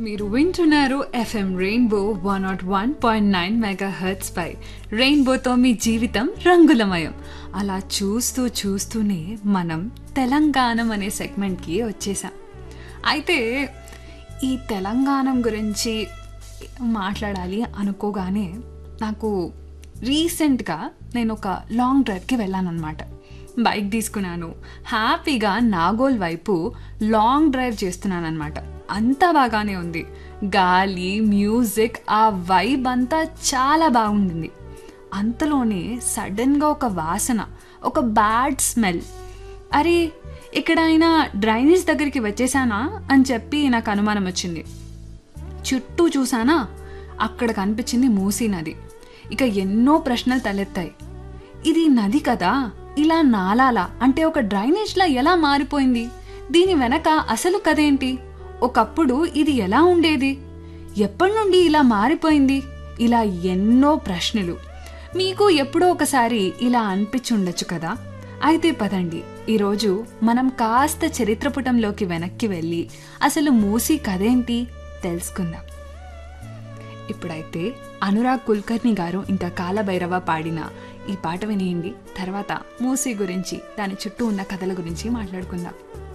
మీరు వింటున్నారు FM rainbow one nought one point nine megahertz పై రెయిన్బోతో మీ జీవితం రంగులమయం అలా చూస్తూ చూస్తూనే మనం తెలంగాణం అనే సెగ్మెంట్కి వచ్చేసాం అయితే ఈ తెలంగాణ గురించి మాట్లాడాలి అనుకోగానే నాకు రీసెంట్గా నేను ఒక లాంగ్ డ్రైవ్కి వెళ్ళాను అనమాట బైక్ తీసుకున్నాను హ్యాపీగా నాగోల్ వైపు లాంగ్ డ్రైవ్ చేస్తున్నాను అనమాట అంతా బాగానే ఉంది గాలి మ్యూజిక్ ఆ వైబ్ అంతా చాలా బాగుండింది అంతలోనే సడన్గా ఒక వాసన ఒక బ్యాడ్ స్మెల్ అరే ఇక్కడ అయినా డ్రైనేజ్ దగ్గరికి వచ్చేసానా అని చెప్పి నాకు అనుమానం వచ్చింది చుట్టూ చూసానా అక్కడ కనిపించింది మూసీ నది ఇక ఎన్నో ప్రశ్నలు తలెత్తాయి ఇది నది కదా ఇలా నాలాలా అంటే ఒక డ్రైనేజ్లా ఎలా మారిపోయింది దీని వెనక అసలు కదేంటి ఒకప్పుడు ఇది ఎలా ఉండేది ఎప్పటి నుండి ఇలా మారిపోయింది ఇలా ఎన్నో ప్రశ్నలు మీకు ఎప్పుడో ఒకసారి ఇలా అనిపించి ఉండొచ్చు కదా అయితే పదండి ఈరోజు మనం కాస్త చరిత్ర పుటంలోకి వెనక్కి వెళ్ళి అసలు మూసీ కదేంటి తెలుసుకుందాం ఇప్పుడైతే అనురాగ్ కుల్కర్ని గారు ఇంకా కాలభైరవ పాడిన ఈ పాట వినేయండి తర్వాత మూసీ గురించి దాని చుట్టూ ఉన్న కథల గురించి మాట్లాడుకుందాం